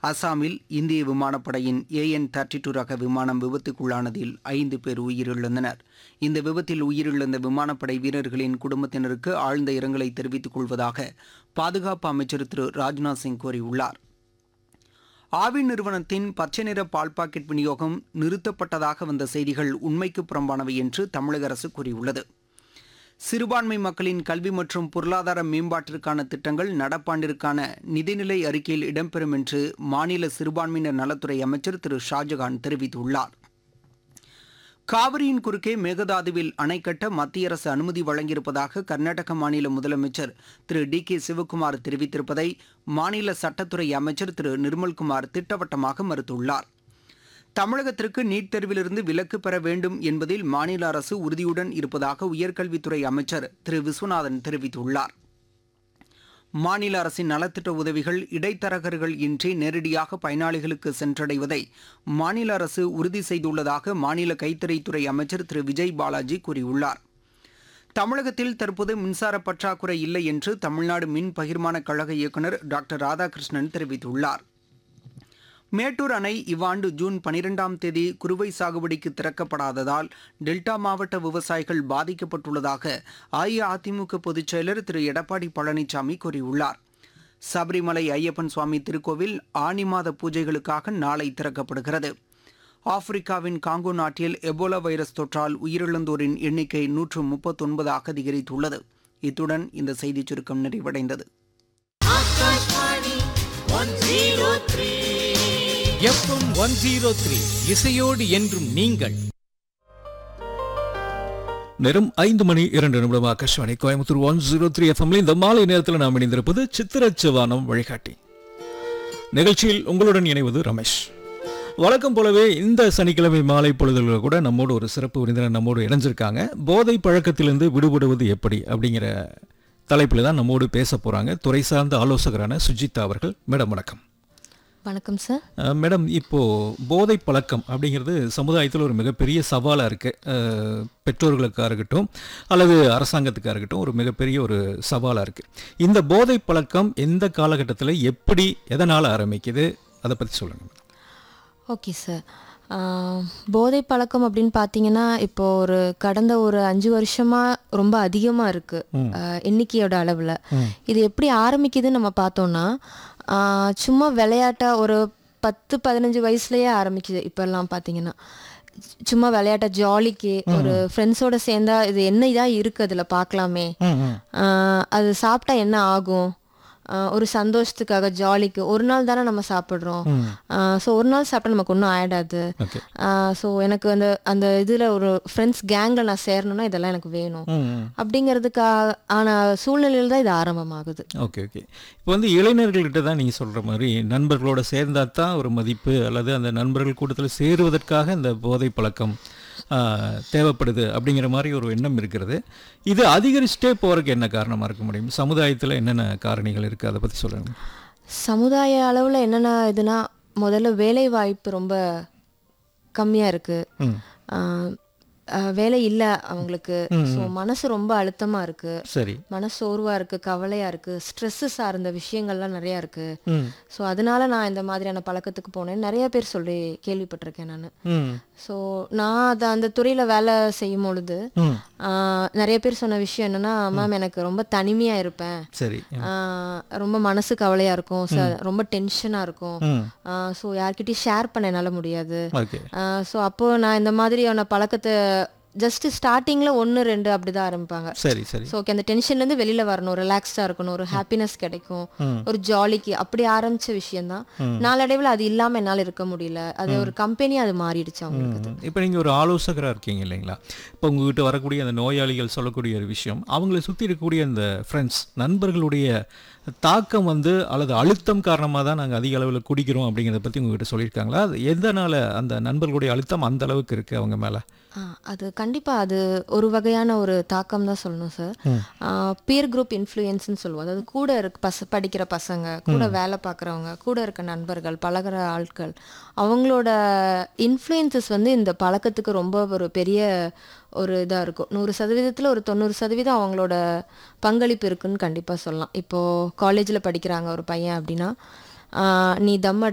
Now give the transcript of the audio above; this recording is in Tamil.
அசாமில் இந்திய விமானப்படையின் ஏஎன் தேர்ட்டி டூ ரக விமானம் விபத்துக்குள்ளானதில் ஐந்து பேர் உயிரிழந்தனர் இந்த விபத்தில் உயிரிழந்த விமானப்படை வீரர்களின் குடும்பத்தினருக்கு ஆழ்ந்த இரங்கலை தெரிவித்துக் கொள்வதாக பாதுகாப்பு அமைச்சர் திரு ராஜ்நாத் சிங் கூறியுள்ளார் ஆவி நிறுவனத்தின் பச்சை நிற பால் பாக்கெட் விநியோகம் நிறுத்தப்பட்டதாக வந்த செய்திகள் உண்மைக்கு புறம்பானவை என்று தமிழக அரசு கூறியுள்ளது சிறுபான்மை மக்களின் கல்வி மற்றும் பொருளாதார மேம்பாட்டிற்கான திட்டங்கள் நடப்பாண்டிற்கான நிதிநிலை அறிக்கையில் இடம்பெறும் என்று மாநில சிறுபான்மையினர் நலத்துறை அமைச்சர் திரு ஷாஜகான் தெரிவித்துள்ளார் காவிரியின் குறுக்கே மேகதாதுவில் அணை கட்ட மத்திய அரசு அனுமதி வழங்கியிருப்பதாக கர்நாடக மாநில முதலமைச்சர் திரு டி கே சிவக்குமார் தெரிவித்திருப்பதை மாநில சட்டத்துறை அமைச்சர் திரு நிர்மல்குமார் திட்டவட்டமாக மறுத்துள்ளார் தமிழகத்திற்கு நீட் தேர்விலிருந்து விலக்கு பெற வேண்டும் என்பதில் மாநில அரசு உறுதியுடன் இருப்பதாக உயர்கல்வித்துறை அமைச்சர் திரு விஸ்வநாதன் தெரிவித்துள்ளார் மாநில அரசின் நலத்திட்ட உதவிகள் இடைத்தரகர்கள் இன்றி நேரடியாக பயனாளிகளுக்கு சென்றடைவதை மாநில அரசு உறுதி செய்துள்ளதாக மாநில கைத்தறித்துறை அமைச்சர் திரு விஜய் பாலாஜி கூறியுள்ளார் தமிழகத்தில் தற்போது மின்சார பற்றாக்குறை இல்லை என்று தமிழ்நாடு மின் பகிர்மான கழக இயக்குநர் டாக்டர் ராதாகிருஷ்ணன் தெரிவித்துள்ளார் மேட்டூர் அணை இவ்வாண்டு ஜூன் பனிரெண்டாம் தேதி குறுவை சாகுபடிக்கு திறக்கப்படாததால் டெல்டா மாவட்ட விவசாயிகள் பாதிக்கப்பட்டுள்ளதாக அஇஅதிமுக பொதுச் செயலர் திரு எடப்பாடி பழனிசாமி கூறியுள்ளார் சபரிமலை ஐயப்பன் சுவாமி திருக்கோவில் ஆனி மாத பூஜைகளுக்காக நாளை திறக்கப்படுகிறது ஆப்பிரிக்காவின் காங்கோ நாட்டில் எபோலா வைரஸ் தொற்றால் உயிரிழந்தோரின் எண்ணிக்கை நூற்று முப்பத்தொன்பதாக அதிகரித்துள்ளது இத்துடன் இந்த செய்திச் சுருக்கம் நிறைவடைந்தது Akashvani one zero three FM one zero three இசையோடு என்றும் நீங்கள் நேரம் ஐந்து மணி இரண்டு நிமிடம் Akashvani Coimbatore one zero three எஃப்எம்ல இந்த மாலை நேரத்தில் நாம் இணைந்திருப்பது சித்திரச்சவானம் வழிகாட்டி நிகழ்ச்சியில் உங்களுடன் இணைவது ரமேஷ் வழக்கம் போலவே இந்த சனிக்கிழமை மாலை பொழுதுகளில் கூட நம்மோடு ஒரு சிறப்பு விருந்தினர் நம்மோடு இணைஞ்சிருக்காங்க போதை பழக்கத்திலிருந்து விடுபடுவது எப்படி அப்படிங்கிற தலைப்பில் தான் நம்மோடு பேச போறாங்க துறை சார்ந்த ஆலோசகரான சுஜிதா அவர்கள் மேடம் வணக்கம் வணக்கம் சார் அஹ் மேடம் இப்போ போதை பழக்கம் அப்படிங்கிறது சமுதாயத்தில் ஒரு மிகப்பெரிய சவாலாக இருக்கு அஹ் பெற்றோர்களுக்காக இருக்கட்டும் அல்லது அரசாங்கத்துக்காக இருக்கட்டும் ஒரு மிகப்பெரிய ஒரு சவாலாக இருக்கு இந்த போதை பழக்கம் எந்த காலகட்டத்தில் எப்படி எதனால் ஆரம்பிக்குது அதை பற்றி சொல்லுங்க ஓகே சார் போதை பழக்கம் அப்படின்னு பார்த்தீங்கன்னா இப்போ ஒரு கடந்த ஒரு அஞ்சு வருஷமா ரொம்ப அதிகமாக இருக்கு ஆஹ் எண்ணிக்கையோட அளவில் இது எப்படி ஆரம்பிக்குதுன்னு நம்ம பார்த்தோம்னா ஆஹ் சும்மா விளையாட்டா ஒரு பத்து பதினஞ்சு வயசுலயே ஆரம்பிக்குது இப்பெல்லாம் பார்த்தீங்கன்னா சும்மா விளையாட்ட ஜாலிக்கு ஒரு ஃப்ரெண்ட்ஸோட சேர்ந்தா இது என்ன இதாக இருக்கு அதில் பார்க்கலாமே ஆஹ் அது சாப்பிட்டா என்ன ஆகும் ஆஹ் ஒரு சந்தோஷத்துக்காக ஜாலிக்கு ஒரு நாள் தானே நம்ம சாப்பிட்றோம் ஸோ ஒரு நாள் சாப்பிட்டா நமக்கு ஒன்றும் ஆயிடாது ஓகே ஸோ எனக்கு அந்த அந்த இதில் ஒரு ஃப்ரெண்ட்ஸ் கேங்கில் நான் சேரணும்னா இதெல்லாம் எனக்கு வேணும் அப்படிங்கிறதுக்கா ஆன சூழ்நிலையில் தான் இது ஆரம்பமாகுது ஓகே ஓகே இப்போ வந்து இளைஞர்கள்கிட்ட தான் நீங்கள் சொல்கிற மாதிரி நண்பர்களோட சேர்ந்தா தான் ஒரு மதிப்பு அல்லது அந்த நண்பர்கள் கூட்டத்தில் சேருவதற்காக இந்த போதை பழக்கம் ஆஹ், தேவைப்படுது அப்படிங்கிற மாதிரி ஒரு எண்ணம் இருக்கிறது இது அதிகரிச்சுட்டே போகிறதுக்கு என்ன காரணமாக இருக்க முடியும் சமுதாயத்தில் என்னென்ன காரணிகள் இருக்குது அதை பற்றி சொல்லுங்கள் சமுதாய அளவில் என்னென்ன இதுனா முதல்ல வேலை வாய்ப்பு ரொம்ப கம்மியாக இருக்கு ம் ஆஹ் ஆஹ் வேலை இல்லை அவங்களுக்கு ஸோ மனசு ரொம்ப அழுத்தமாக இருக்கு சரி மனசோர்வா இருக்கு கவலையா இருக்கு ஸ்ட்ரெஸ் சார்ந்த விஷயங்கள்லாம் நிறைய இருக்கு ம் ஸோ அதனால நான் இந்த மாதிரியான பழக்கத்துக்கு போனேன் நிறைய பேர் சொல்லி கேள்விப்பட்டிருக்கேன் நான் ம் ஸோ நான் அதை அந்த துறையில வேலை செய்யும் பொழுது ம் ஆஹ் நிறைய பேர் சொன்ன விஷயம் என்னன்னா மேம் எனக்கு ரொம்ப தனிமையா இருப்பேன் சரி ஆஹ் ரொம்ப மனசு கவலையா இருக்கும் ச- ரொம்ப டென்ஷனா இருக்கும் ம் ஸோ யார்கிட்டயும் ஷேர் பண்ண என்னால முடியாது ஓகே ஸோ அப்போ நான் இந்த மாதிரியான பழக்கத்தை ஜஸ்ட் ஸ்டார்டிங்ல ஒன்று ரெண்டு அப்படிதான் ஆரம்பிப்பாங்க சரி சரி ஸோ ஓகே அந்த டென்ஷன்லேருந்து வெளியில வரணும் ரிலாக்ஸ்டாக இருக்கணும் ஒரு ஹாப்பினஸ் கிடைக்கும் ஒரு ஜாலிக்கு அப்படி ஆரம்பிச்ச விஷயம்தான் நாளடைவில் அது இல்லாமல் என்னால் இருக்க முடியல அது ஒரு கம்பெனி அது மாறிடுச்சு அவங்களுக்கு இப்போ நீங்கள் ஒரு ஆலோசகராக இருக்கீங்க இல்லைங்களா இப்போ உங்ககிட்ட வரக்கூடிய அந்த நோயாளிகள் சொல்லக்கூடிய ஒரு விஷயம் அவங்கள சுற்றி இருக்கக்கூடிய அந்த ஃப்ரெண்ட்ஸ் நண்பர்களுடைய தாக்கம் வந்து அல்லது அழுத்தம் காரணமாக தான் நாங்கள் அதிக அளவில் குடிக்கிறோம் அப்படிங்கிறத பற்றி உங்ககிட்ட சொல்லியிருக்காங்களா அது எதனால் அந்த நண்பர்களுடைய அழுத்தம் அந்த அளவுக்கு இருக்குது அவங்க மேலே ஆ, அது கண்டிப்பாக அது ஒரு வகையான ஒரு தாக்கம் தான் சொல்லணும் சார் பியர் குரூப் இன்ஃப்ளூயன்ஸ்னு சொல்லுவோம் அதாவது கூட இருக்க பச படிக்கிற பசங்க கூட வேலை பார்க்குறவங்க கூட இருக்க நண்பர்கள் பழகுற ஆட்கள் அவங்களோட இன்ஃப்ளூயன்சஸ் வந்து இந்த பழக்கத்துக்கு ரொம்ப ஒரு பெரிய ஒரு இதாக இருக்கும் நூறு சதவீதத்தில் ஒரு தொண்ணூறு சதவீதம் அவங்களோட பங்களிப்பு இருக்குன்னு கண்டிப்பாக சொல்லலாம் இப்போது காலேஜில் படிக்கிறாங்க ஒரு பையன் அப்படின்னா ஆ, நீ தம்